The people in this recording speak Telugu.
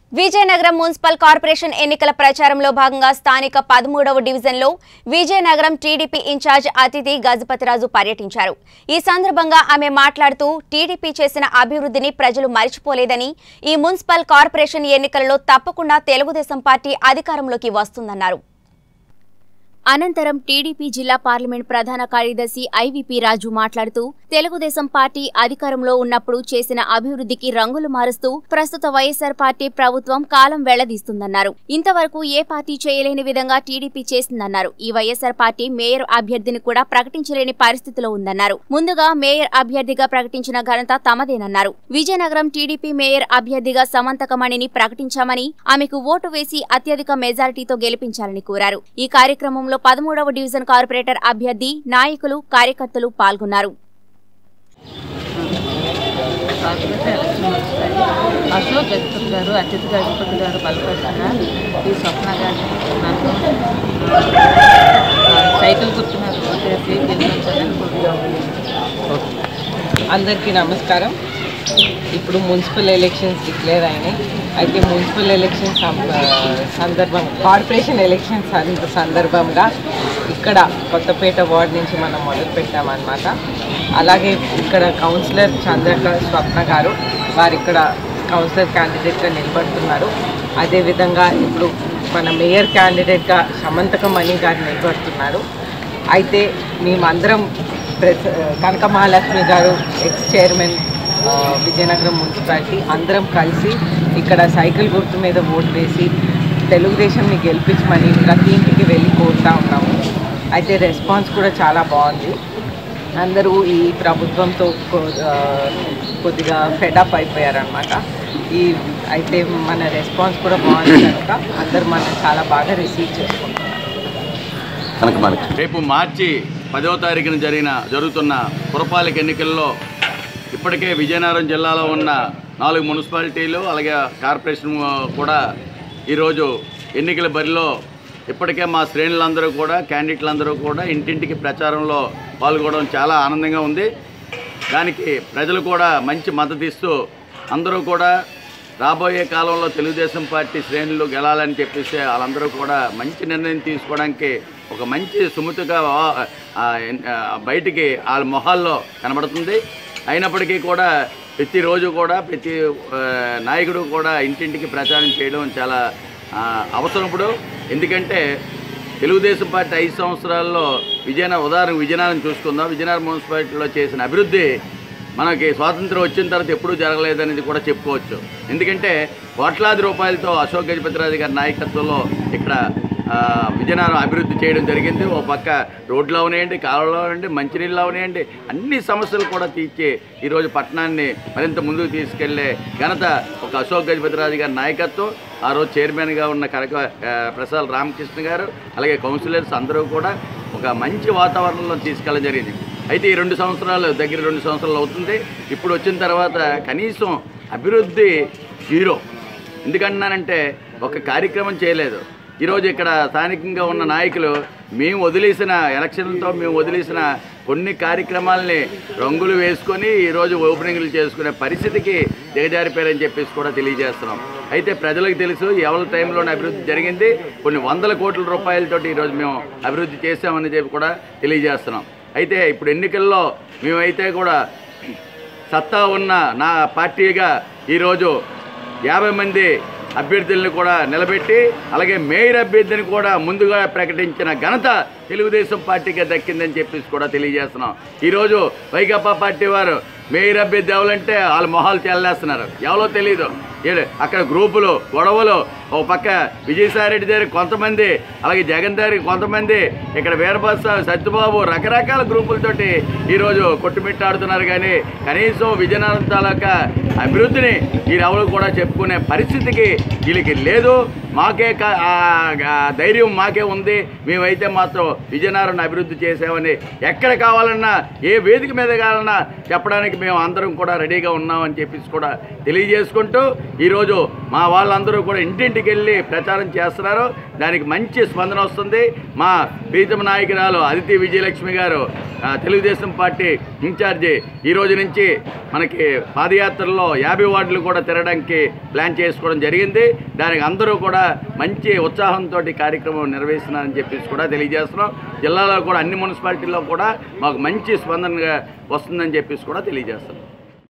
విజయనగరం మున్సిపల్ కార్పొరేషన్ ఎన్నికల ప్రచారంలో భాగంగా స్థానిక పదమూడవ డివిజన్లో విజయనగరం టీడీపీ ఇన్ఛార్జ్ అతిథి గజపతిరాజు పర్యటించారు ఈ సందర్భంగా ఆమె మాట్లాడుతూ టీడీపీ చేసిన అభివృద్ధిని ప్రజలు మరిచిపోలేదని ఈ మున్సిపల్ కార్పొరేషన్ ఎన్నికలలో తప్పకుండా తెలుగుదేశం పార్టీ అధికారంలోకి వస్తుందన్నారు అనంతరం టీడీపీ జిల్లా పార్లమెంట్ ప్రధాన కార్యదర్శి ఐవీపీ రాజు మాట్లాడుతూ తెలుగుదేశం పార్టీ అధికారంలో ఉన్నప్పుడు చేసిన అభివృద్ధికి రంగులు మారుస్తూ ప్రస్తుత వైఎస్సార్ పార్టీ ప్రభుత్వం కాలం వెళ్లదీస్తుందన్నారు ఇంతవరకు ఏ పార్టీ చేయలేని విధంగా టీడీపీ చేసిందన్నారు ఈ వైఎస్సార్ పార్టీ మేయర్ అభ్యర్థిని కూడా ప్రకటించలేని పరిస్థితిలో ఉందన్నారు ముందుగా మేయర్ అభ్యర్థిగా ప్రకటించిన ఘనత తమదేనన్నారు విజయనగరం టీడీపీ మేయర్ అభ్యర్థిగా సమంతకమణిని ప్రకటించామని ఆమెకు ఓటు వేసి అత్యధిక మెజారిటీతో గెలిపించాలని కోరారు ఈ కార్యక్రమంలో పదమూడవ డివిజన్ కార్పొరేటర్ అభ్యర్థి నాయకులు కార్యకర్తలు పాల్గొన్నారు కార్పొరేషన్ ఎలక్షన్ వస్తాయి అశోక్ గజపతి గారు అచ్యుత్ గజపతి గారు బలపరిచిన ఈ స్వప్న గారిని నాకు ఆ, సైకిల్ గుర్తు మీద ఓటేసి గెలిపించాలని కోరుతున్నాను అందరికీ నమస్కారం ఇప్పుడు మున్సిపల్ ఎలక్షన్స్ డిక్లేర్ అయినాయి అయితే మున్సిపల్ ఎలక్షన్ సం- ఆ, సందర్భం కార్పొరేషన్ ఎలక్షన్ సంద- సందర్భంగా ఇక్కడ కొత్తపేట వార్డ్ నుంచి మనం మొదలు పెట్టామన్నమాట అలాగే ఇక్కడ కౌన్సిలర్ చంద్రక స్వప్న గారు వారు ఇక్కడ కౌన్సిలర్ క్యాండిడేట్గా నిలబడుతున్నారు అదేవిధంగా ఇప్పుడు మన మేయర్ క్యాండిడేట్గా సమంతక మణి గారు నిలబడుతున్నారు అయితే మేమందరం ప్రెస్ కనక మహాలక్ష్మి గారు ఎక్స్ చైర్మన్ ఆ, విజయనగరం మున్సిపాలిటీ అందరం కలిసి ఇక్కడ సైకిల్ గుర్తు మీద ఓటు వేసి తెలుగుదేశంని గెలిపించమని ప్రతి ఇంటికి వెళ్ళి కోరుతా ఉన్నాము అయితే రెస్పాన్స్ కూడా చాలా బాగుంది అందరూ ఈ ప్రభుత్వంతో కొ- ఆ, కొద్దిగా ఫెడప్ అయిపోయారనమాట ఈ అయితే మన రెస్పాన్స్ కూడా బాగుంది కనుక అందరూ మనం చాలా బాగా రిసీవ్ చేసుకుంటున్నారు కనుక మనకి రేపు మార్చి పదవ తారీఖున జరిగిన జరుగుతున్న పురపాలిక ఎన్నికల్లో ఇప్పటికే విజయనగరం జిల్లాలో ఉన్న నాలుగు మున్సిపాలిటీలు అలాగే కార్పొరేషన్ కూడా ఈరోజు ఎన్నికల బరిలో ఇప్పటికే మా శ్రేణులందరూ కూడా క్యాండిడేట్లందరూ కూడా ఇంటింటికి ప్రచారంలో పాల్గొనడం చాలా ఆనందంగా ఉంది దానికి ప్రజలు కూడా మంచి మద్దతు ఇస్తూ అందరూ కూడా రాబోయే కాలంలో తెలుగుదేశం పార్టీ శ్రేణులు గెలాలని చెప్పేసి వాళ్ళందరూ కూడా మంచి నిర్ణయం తీసుకోవడానికి ఒక మంచి సుముఖగా ఆ, ఆ, బయటికి వాళ్ళ మొహాల్లో కనబడుతుంది అయినప్పటికీ కూడా ప్రతిరోజు కూడా ప్రతి ఆ, నాయకుడు కూడా ఇంటింటికి ప్రచారం చేయడం చాలా ఆ, అవసరం ఇప్పుడు ఎందుకంటే తెలుగుదేశం పార్టీ ఐదు సంవత్సరాల్లో విజయనగరం ఉదాహరణ విజయనగరం చూసుకుందాం విజయనగరం మున్సిపాలిటీలో చేసిన అభివృద్ధి మనకి స్వాతంత్రం వచ్చిన తర్వాత ఎప్పుడూ జరగలేదనేది కూడా చెప్పుకోవచ్చు ఎందుకంటే కోట్లాది రూపాయలతో అశోక్ గజపతిరాజు గారి నాయకత్వంలో ఇక్కడ ఆ, విజయనగరం అభివృద్ధి చేయడం జరిగింది ఓ పక్క రోడ్లు అవనివ్వండి కాలువలు అవనివ్వండి మంచినీళ్ళు అవనివ్వండి అన్ని సమస్యలు కూడా తీర్చి ఈరోజు పట్టణాన్ని మరింత ముందుకు తీసుకెళ్లే ఘనత ఒక అశోక్ గజపతిరాజు గారి నాయకత్వం ఆ రోజు చైర్మన్గా ఉన్న కనక ఆ, ప్రసాద్ రామకృష్ణ గారు అలాగే కౌన్సిలర్స్ అందరూ కూడా ఒక మంచి వాతావరణంలో తీసుకెళ్ళడం జరిగింది అయితే ఈ రెండు సంవత్సరాలు దగ్గర రెండు సంవత్సరాలు అవుతుంది ఇప్పుడు వచ్చిన తర్వాత కనీసం అభివృద్ధి జీరో ఎందుకంటున్నానంటే ఒక కార్యక్రమం చేయలేదు ఈరోజు ఇక్కడ స్థానికంగా ఉన్న నాయకులు మేము వదిలేసిన ఎలక్షన్లతో మేము వదిలేసిన కొన్ని కార్యక్రమాలని రంగులు వేసుకొని ఈరోజు ఓపెనింగ్లు చేసుకునే పరిస్థితికి దిగజారిపోయారని చెప్పేసి కూడా తెలియజేస్తున్నాం అయితే ప్రజలకు తెలుసు ఎవరి టైంలోనే అభివృద్ధి జరిగింది కొన్ని వందల కోట్ల రూపాయలతోటి ఈరోజు మేము అభివృద్ధి చేశామని చెప్పి కూడా తెలియజేస్తున్నాం అయితే ఇప్పుడు ఎన్నికల్లో మేమైతే కూడా సత్తా ఉన్న నా పార్టీగా ఈరోజు యాభై మంది అభ్యర్థులను కూడా నిలబెట్టి అలాగే మేయర్ అభ్యర్థిని కూడా ముందుగా ప్రకటించిన ఘనత తెలుగుదేశం పార్టీకి దక్కిందని చెప్పేసి కూడా తెలియజేస్తున్నాం ఈరోజు వైకాపా పార్టీ వారు మేయర్ అభ్యర్థి ఎవరంటే వాళ్ళ మొహాలు చెల్లేస్తున్నారు ఎవరో తెలియదు ఏడు అక్కడ గ్రూపులు గొడవలు ఓ పక్క విజయసాయిరెడ్డి దగ్గర కొంతమంది అలాగే జగన్ దగ్గర కొంతమంది ఇక్కడ వీరభద్ర సత్యబాబు రకరకాల గ్రూపులతోటి ఈరోజు కొట్టుమిట్టాడుతున్నారు కానీ కనీసం విజయనగరం తాలూకా అభివృద్ధిని వీరెవరు కూడా చెప్పుకునే పరిస్థితికి వీళ్ళకి లేదు మాకే క- ఆ ఆ ధైర్యం మాకే ఉంది మేమైతే మాత్రం విజయనగరం అభివృద్ధి చేసామని ఎక్కడ కావాలన్నా ఏ వేదిక మీద కావాలన్నా చెప్పడానికి మేము అందరం కూడా రెడీగా ఉన్నామని చెప్పేసి కూడా తెలియజేసుకుంటూ ఈరోజు మా వాళ్ళందరూ కూడా ఇంటింటికి వెళ్ళి ప్రచారం చేస్తున్నారు దానికి మంచి స్పందన వస్తుంది మా ప్రీతమ నాయకురాలు అదితి విజయలక్ష్మి గారు ఆ, తెలుగుదేశం పార్టీ ఇన్ఛార్జి ఈ రోజు నుంచి మనకి పాదయాత్రలో యాభై వార్డులు కూడా తిరగడానికి ప్లాన్ చేసుకోవడం జరిగింది దానికి అందరూ కూడా మంచి ఉత్సాహంతో కార్యక్రమం నిర్వహిస్తున్నారని చెప్పేసి కూడా తెలియజేస్తున్నాం జిల్లాలో కూడా అన్ని మున్సిపాలిటీల్లో కూడా మాకు మంచి స్పందనగా వస్తుందని చెప్పేసి కూడా తెలియజేస్తున్నాం